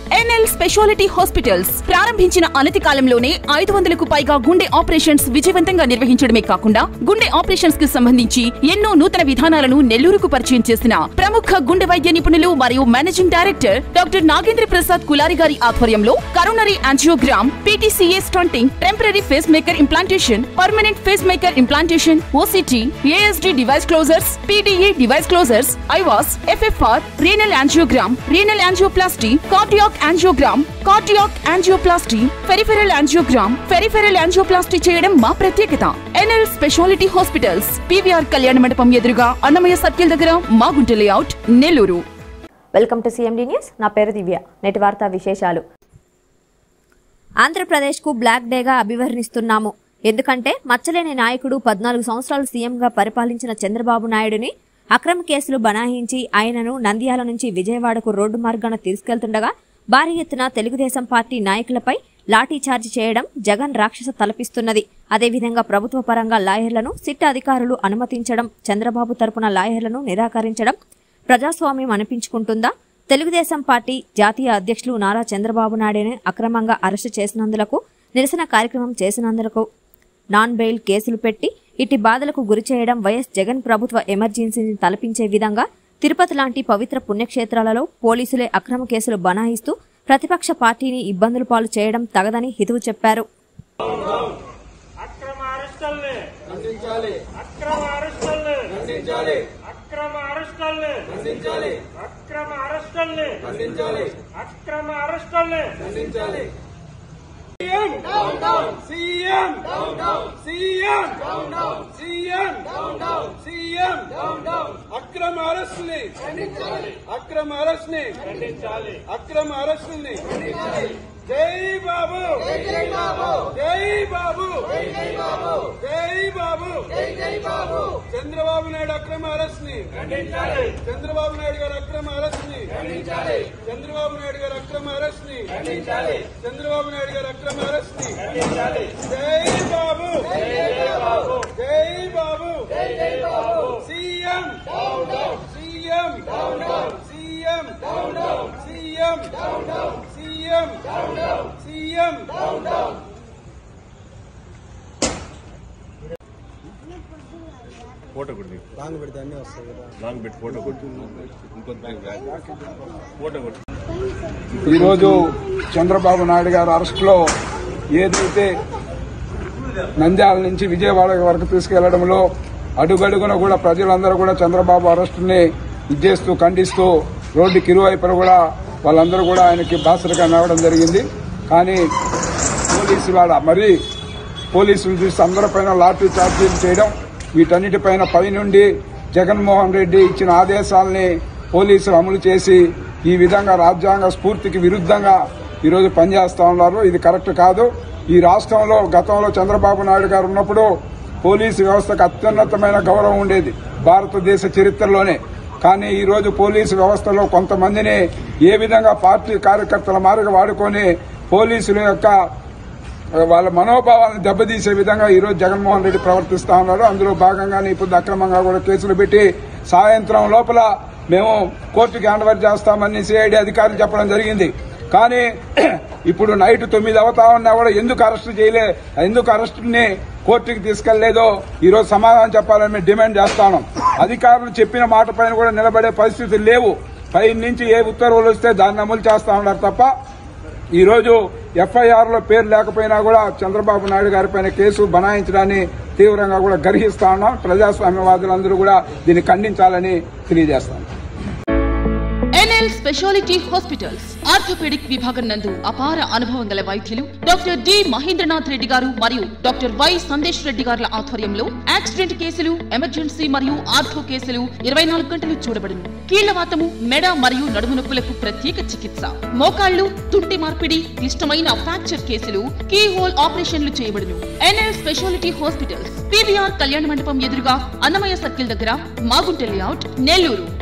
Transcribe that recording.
NL speciality hospitals ప్రారంభించిన అనతి కాలంలోనే ఐదు వందలకు పైగా గుండె ఆపరేషన్స్ విజయవంతంగా నిర్వహించడమే కాకుండా గుండె ఆపరేషన్స్ కి సంబంధించి ఎన్నో నూతన విధానాలను నెల్లూరుకు పరిచయం చేసిన ప్రముఖ గుండె వైద్య నిపుణులు మరియు managing director doctor Nagendra Prasad Kulari గారి ఆధ్వర్యంలో coronary angiogram PTCA stenting temporary pacemaker implantation permanent pacemaker implantation OCT ASD device closures PDA device closures ఐవాస్ FFR renal angiogram renal angioplasty cardiac angiogram cardiac angioplasty peripheral angiogram peripheral angioplasty చేయడం మా ప్రత్యేకత NL speciality hospitals PVR కళ్యాణ మండపం ఎదురుగా Annamayya circle దగ్గర Magunta layout Nellore welcome to CMD news నా పేరు దివ్య నేటి వార్తా విశేషాలు ఆంధ్రప్రదేశ్కు బ్లాక్ డేగా అభివర్ణిస్తున్నాము ఎందుకంటే మచ్చలేని నాయకుడు పద్నాలుగు సంవత్సరాలు సీఎంగా పరిపాలించిన చంద్రబాబు నాయుడుని అక్రమ కేసులు బనాయించి ఆయనను నంద్యాల నుంచి విజయవాడకు రోడ్డు మార్గాన తీసుకెళ్తుండగా భారీ ఎత్తున తెలుగుదేశం పార్టీ నాయకులపై లాఠీచార్జి చేయడం జగన్ రాక్షస తలపిస్తున్నది అదేవిధంగా ప్రభుత్వ పరంగా లాయర్లను సిట్ అధికారులు అనుమతించడం చంద్రబాబు తరపున లాయర్లను నిరాకరించడం ప్రజాస్వామ్యం అనిపించుకుంటుందా తెలుగుదేశం పార్టీ జాతీయ అధ్యక్షులు నారా చంద్రబాబు నాయుడుని అక్రమంగా అరెస్టు చేసినందులకు నిరసన కార్యక్రమం చేసినందులకు నాన్ బెయిల్ కేసులు పెట్టి ఇట్టి బాధలకు గురి చేయడం వైఎస్ జగన్ ప్రభుత్వ ఎమర్జెన్సీని తలపించే విధంగా తిరుపతి లాంటి పవిత్ర పుణ్యక్షేత్రాలలో పోలీసులే అక్రమ కేసులు బనాయిస్తూ ప్రతిపక్ష పార్టీని ఇబ్బందులు పాలు చేయడం తగదని హితువు చెప్పారు అక్రమ అరెస్టుల్ని ఖండించాలి అక్రమ అరెస్టుల్ని ఖండించాలి అక్రమ అరెస్టుల్ని ఖండించాలి అక్రమ అరెస్టుల్ని ఖండించాలి అక్రమ అరెస్టుల్ని ఖండించాలి CM down down CM down down CM down down CM down down CM down down అక్రమ అరెస్టుల్ని ఖండించాలి అక్రమ అరెస్ట్ని ఖండించాలి అక్రమ అరెస్టుల్ని ఖండించాలి జై బాబు జై జై బాబు జై బాబు జై జై బాబు జై బాబు జై జై బాబు చంద్రబాబు నాయుడు అక్రమ అరెస్ట్ ని ఖండించాలి చంద్రబాబు నాయుడు గారి అక్రమ అరెస్ట్ ని ఖండించాలి చంద్రబాబు నాయుడు గారి అక్రమ అరెస్ట్ ని ఖండించాలి చంద్రబాబు నాయుడు గారి అక్రమ అరెస్ట్ ని ఖండించాలి జై బాబు జై జై బాబు జై బాబు జై జై Babu CM down down CM down down CM down down CM down down CM down down CM down down photo కొట్టి లాంగ్ పెడితే అన్నీ వస్తాయి కదా లాంగ్ పెట్టి ఫోటో కొట్టు ఇంకొంత ఫోటో కొట్టు ఈరోజు చంద్రబాబు నాయుడు గారి అరెస్టులో ఏదైతే నంద్యాల నుంచి విజయవాడ వరకు తీసుకెళ్లడంలో అడుగడుగున కూడా ప్రజలందరూ కూడా చంద్రబాబు అరెస్టుని ఇచ్చేస్తూ ఖండిస్తూ రోడ్డుకి ఇరువైపున కూడా వాళ్ళందరూ కూడా ఆయనకి బాసరగా నవ్వడం జరిగింది కానీ పోలీసులు ఆడ మరీ పోలీసులు చూసి అందరిపైన లాఠీ చార్జీలు చేయడం వీటన్నిటిపైన పైనుండి జగన్మోహన్ రెడ్డి ఇచ్చిన ఆదేశాలని పోలీసులు అమలు చేసి ఈ విధంగా రాజ్యాంగ స్ఫూర్తికి విరుద్ధంగా ఈరోజు పనిచేస్తా ఉన్నారు ఇది కరెక్ట్ కాదు ఈ రాష్ట్రంలో గతంలో చంద్రబాబు నాయుడు గారు ఉన్నప్పుడు పోలీసు వ్యవస్థకు అత్యున్నతమైన గౌరవం ఉండేది భారతదేశ చరిత్రలోనే కానీ ఈ రోజు పోలీసు వ్యవస్థలో కొంతమందిని ఏ విధంగా పార్టీ కార్యకర్తల మారిగా వాడుకొని పోలీసుల యొక్క వాళ్ళ మనోభావాలను దెబ్బతీసే విధంగా ఈ రోజు జగన్మోహన్ రెడ్డి ప్రవర్తిస్తా ఉన్నారు అందులో భాగంగానే ఇప్పుడు అక్రమంగా కూడా కేసులు పెట్టి సాయంత్రం లోపల మేము కోర్టుకి హ్యాండ్ ఓవర్ చేస్తామని సిఐడి అధికారులు చెప్పడం జరిగింది కానీ ఇప్పుడు నైట్ తొమ్మిది అవుతా ఉన్నా కూడా ఎందుకు అరెస్ట్ చేయలే ఎందుకు అరెస్ట్ని కోర్టుకి తీసుకెళ్లేదో ఈ రోజు సమాధానం చెప్పాలని మేము డిమాండ్ చేస్తాను అధికారులు చెప్పిన మాట పైన కూడా నిలబడే పరిస్థితులు లేవు పై నుంచి ఏ ఉత్తర్వులు వస్తే దాన్ని అమలు చేస్తా ఉన్నారు తప్ప ఈ రోజు ఎఫ్ఐఆర్ లో పేరు లేకపోయినా కూడా చంద్రబాబు నాయుడు గారి పైన కేసు బనాయించడాన్ని తీవ్రంగా కూడా గర్హిస్తా ఉన్నాం ప్రజాస్వామ్యవాదులందరూ కూడా దీన్ని ఖండించాలని తెలియజేస్తాను ఎన్ఎల్ స్పెషాలిటీ హాస్పిటల్స్ ఆర్థోపెడిక్ విభాగం నందు అపార అనుభవం గల వైద్యులు డాక్టర్ డి మహేంద్రనాథ్ రెడ్డి గారు మరియు డాక్టర్ వై సందేశ్ రెడ్డి గారుల ఆధ్వర్యంలో యాక్సిడెంట్ కేసులు ఎమర్జెన్సీ మరియు ఆర్థో కేసులు ఇరవై నాలుగు గంటలు చూడబడును కీళ్లవాతము మెడ మరియు నడుము నొప్పులకు ప్రత్యేక చికిత్స మోకాళ్లు తుంటి మార్పిడి క్లిష్టమైన ఫ్రాక్చర్ కేసులు కీ హోల్ ఆపరేషన్లు చేయబడును ఎన్ఎల్ స్పెషాలిటీ హాస్పిటల్స్ పీవీఆర్ కళ్యాణ మండపం ఎదురుగా అన్నమయ్య సర్కిల్ దగ్గర మాగుంట లేఅవుట్ నెల్లూరు